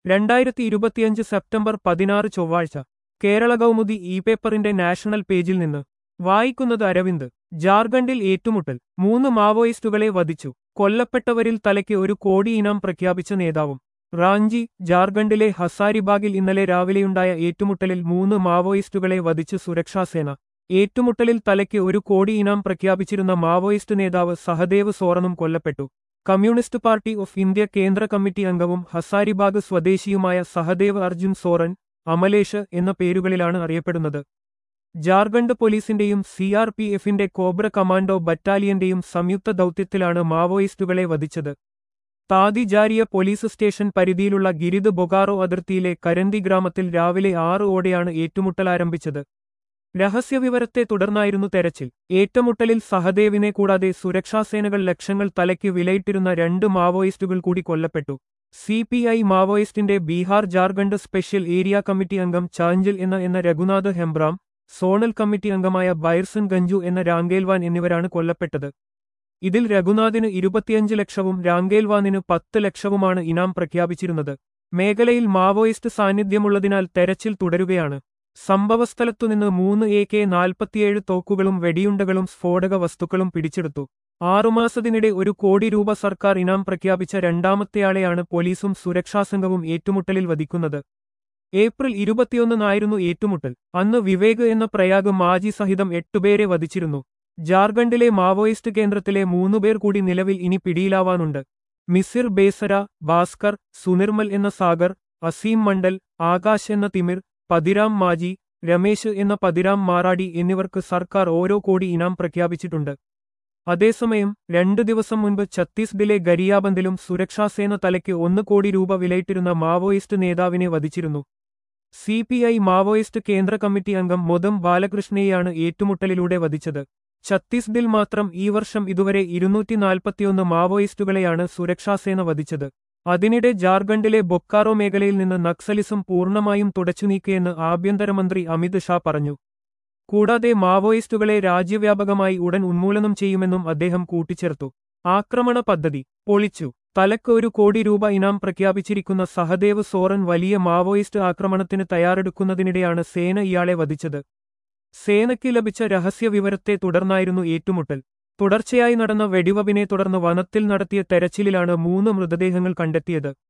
രണ്ടായിരത്തി ഇരുപത്തിയഞ്ച് സെപ്റ്റംബർ പതിനാറ് ചൊവ്വാഴ്ച കേരള കൗമുദി ഇ പേപ്പറിന്റെ നാഷണൽ പേജിൽ നിന്ന് വായിക്കുന്നത് അരവിന്ദ് ജാർഖണ്ഡിൽ ഏറ്റുമുട്ടൽ മൂന്ന് മാവോയിസ്റ്റുകളെ വധിച്ചു കൊല്ലപ്പെട്ടവരിൽ തലയ്ക്ക് ഒരു കോടി ഇനാം പ്രഖ്യാപിച്ച നേതാവും റാഞ്ചി ജാർഖണ്ഡിലെ ഹസാരിബാഗിൽ ഇന്നലെ രാവിലെയുണ്ടായ ഏറ്റുമുട്ടലിൽ മൂന്ന് മാവോയിസ്റ്റുകളെ വധിച്ചു സുരക്ഷാസേന ഏറ്റുമുട്ടലിൽ തലയ്ക്ക് ഒരു കോടി ഇനാം പ്രഖ്യാപിച്ചിരുന്ന മാവോയിസ്റ്റ് നേതാവ് സഹദേവ് സോറനും കൊല്ലപ്പെട്ടു കമ്മ്യൂണിസ്റ്റ് പാർട്ടി ഓഫ് ഇന്ത്യ കേന്ദ്ര കമ്മിറ്റി അംഗവും ഹസാരിബാഗ് സ്വദേശിയുമായ സഹദേവ് അർജുൻ സോറൻ അമലേഷ് എന്ന പേരുകളിലാണ് അറിയപ്പെടുന്നത് ജാർഖണ്ഡ് പോലീസിന്റെയും സി ആർ പി എഫിന്റെ കോബ്ര കമാൻഡോ ബറ്റാലിയന്റെയും സംയുക്ത ദൗത്യത്തിലാണ് മാവോയിസ്റ്റുകളെ വധിച്ചത് താതിജാരിയ പോലീസ് സ്റ്റേഷൻ പരിധിയിലുള്ള ഗിരിദ് ബൊഗാറോ അതിർത്തിയിലെ കരന്തി ഗ്രാമത്തിൽ രാവിലെ ആറ് ഓടെയാണ് ഏറ്റുമുട്ടൽ ആരംഭിച്ചത് രഹസ്യവിവരത്തെ തുടർന്നായിരുന്നു തെരച്ചിൽ ഏറ്റുമുട്ടലിൽ സഹദേവിനെ കൂടാതെ സുരക്ഷാസേനകൾ ലക്ഷങ്ങൾ തലയ്ക്ക് വിലയിട്ടിരുന്ന രണ്ട് മാവോയിസ്റ്റുകൾ കൂടി കൊല്ലപ്പെട്ടു സി പി ഐ മാവോയിസ്റ്റിന്റെ Bihar Jharkhand special area committee അംഗം ചാഞ്ചിൽ എന്ന എന്ന രഘുനാഥ് ഹെംബ്രാം സോണൽ കമ്മിറ്റി അംഗമായ ബൈർസൻ ഗഞ്ചു എന്ന രാങ്കേൽവാൻ എന്നിവരാണ് കൊല്ലപ്പെട്ടത് ഇതിൽ രഘുനാഥിന് ഇരുപത്തിയഞ്ച് ലക്ഷവും രാങ്കേൽവാനിന് പത്ത് ലക്ഷവുമാണ് ഇനാം പ്രഖ്യാപിച്ചിരുന്നത് മേഖലയിൽ മാവോയിസ്റ്റ് സാന്നിധ്യമുള്ളതിനാൽ തെരച്ചിൽ തുടരുകയാണ് സംഭവസ്ഥലത്തുനിന്ന് മൂന്ന് എ കെ നാൽപ്പത്തിയേഴ് തോക്കുകളും വെടിയുണ്ടകളും സ്ഫോടക വസ്തുക്കളും പിടിച്ചെടുത്തു ആറുമാസത്തിനിടെ ഒരു കോടി രൂപ സർക്കാർ ഇനാം പ്രഖ്യാപിച്ച രണ്ടാമത്തെയാളെയാണ് പോലീസും സുരക്ഷാസംഘവും ഏറ്റുമുട്ടലിൽ വധിക്കുന്നത് ഏപ്രിൽ ഇരുപത്തിയൊന്നിനായിരുന്നു ഏറ്റുമുട്ടൽ അന്ന് വിവേക് എന്ന പ്രയാഗ് മാജി സഹിതം എട്ടുപേരെ വധിച്ചിരുന്നു ജാർഖണ്ഡിലെ മാവോയിസ്റ്റ് കേന്ദ്രത്തിലെ മൂന്നുപേർ കൂടി നിലവിൽ ഇനി പിടിയിലാവാനുണ്ട് മിസിർ ബേസര ഭാസ്കർ സുനിർമൽ എന്ന സാഗർ അസീം മണ്ഡൽ ആകാശ് എന്ന തിമിർ പതിരാം മാജി രമേശ് എന്ന പതിരാം മാറാടി എന്നിവർക്ക് സർക്കാർ ഓരോ കോടി ഇനാം പ്രഖ്യാപിച്ചിട്ടുണ്ട് അതേസമയം രണ്ടു ദിവസം മുൻപ് ഛത്തീസ്ഗഡിലെ ഗരിയാബന്ദിലും സുരക്ഷാസേന തലയ്ക്ക് ഒന്ന് കോടി രൂപ വിലയിട്ടിരുന്ന മാവോയിസ്റ്റ് നേതാവിനെ വധിച്ചിരുന്നു സി പി ഐ മാവോയിസ്റ്റ് കേന്ദ്ര കമ്മിറ്റി അംഗം മൊദം ബാലകൃഷ്ണയെയാണ് ഏറ്റുമുട്ടലിലൂടെ വധിച്ചത് ഛത്തീസ്ഗഡിൽ മാത്രം ഈ വർഷം ഇതുവരെ ഇരുന്നൂറ്റി നാൽപ്പത്തിയൊന്ന് മാവോയിസ്റ്റുകളെയാണ് സുരക്ഷാസേന വധിച്ചത് അതിനിടെ ജാർഖണ്ഡിലെ ബൊക്കാറോ മേഖലയിൽ നിന്ന് നക്സലിസം പൂർണ്ണമായും തുടച്ചുനീക്കിയെന്ന് ആഭ്യന്തരമന്ത്രി അമിത് ഷാ പറഞ്ഞു കൂടാതെ മാവോയിസ്റ്റുകളെ രാജ്യവ്യാപകമായി ഉടൻ ഉന്മൂലനം ചെയ്യുമെന്നും അദ്ദേഹം കൂട്ടിച്ചേർത്തു ആക്രമണ പദ്ധതി പൊളിച്ചു തലക്ക് ഒരു കോടി രൂപ ഇനാം പ്രഖ്യാപിച്ചിരിക്കുന്ന സഹദേവ് സോറൻ വലിയ മാവോയിസ്റ്റ് ആക്രമണത്തിന് തയ്യാറെടുക്കുന്നതിനിടെയാണ് സേന ഇയാളെ വധിച്ചത് സേനയ്ക്ക് ലഭിച്ച രഹസ്യവിവരത്തെ തുടർന്നായിരുന്നു ഏറ്റുമുട്ടൽ തുടർച്ചയായി നടന്ന വെടിവപ്പിനെ തുടർന്ന് വനത്തിൽ നടത്തിയ തെരച്ചിലിലാണ് മൂന്ന് മൃതദേഹങ്ങൾ കണ്ടെത്തിയത്